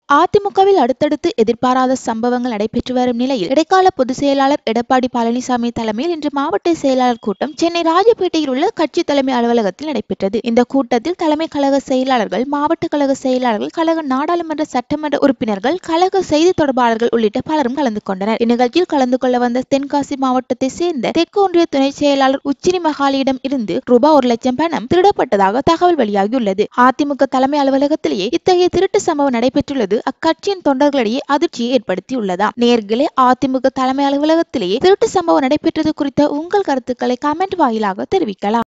அதிமுகவில் அடுத்தடுத்து எதிர்பாராத சம்பவங்கள் நடைபெற்று வரும் நிலையில் இடைக்கால பொதுச் செயலாளர் எடப்பாடி பழனிசாமி தலைமையில் இன்று மாவட்ட செயலாளர் கூட்டம் சென்னை ராஜபேட்டையில் உள்ள கட்சி தலைமை அலுவலகத்தில் நடைபெற்றது இந்த கூட்டத்தில் தலைமை கழக செயலாளர்கள் மாவட்ட கழக செயலாளர்கள் கழக நாடாளுமன்ற சட்டமன்ற உறுப்பினர்கள் கழக செய்தி தொடர்பாளர்கள் உள்ளிட்ட பலரும் கலந்து கொண்டனர் இந்நிகழ்ச்சியில் கலந்து கொள்ள வந்த தென்காசி மாவட்டத்தை சேர்ந்த தெற்கு ஒன்றிய துணை செயலாளர் உச்சினி மகாலியிடம் இருந்து ரூபாய் ஒரு லட்சம் பணம் திருடப்பட்டதாக தகவல் வெளியாகியுள்ளது அதிமுக தலைமை அலுவலகத்திலேயே இத்தகைய திருட்டு சம்பவம் நடைபெற்றுள்ளது அக்கட்சியின் தொண்டர்களிடையே அதிர்ச்சியை ஏற்படுத்தியுள்ளதாம் நேர்களே அதிமுக தலைமை அலுவலகத்திலேயே திருட்டு சம்பவம் நடைபெற்றது குறித்த உங்கள் கருத்துக்களை கமெண்ட் வாயிலாக தெரிவிக்கலாம்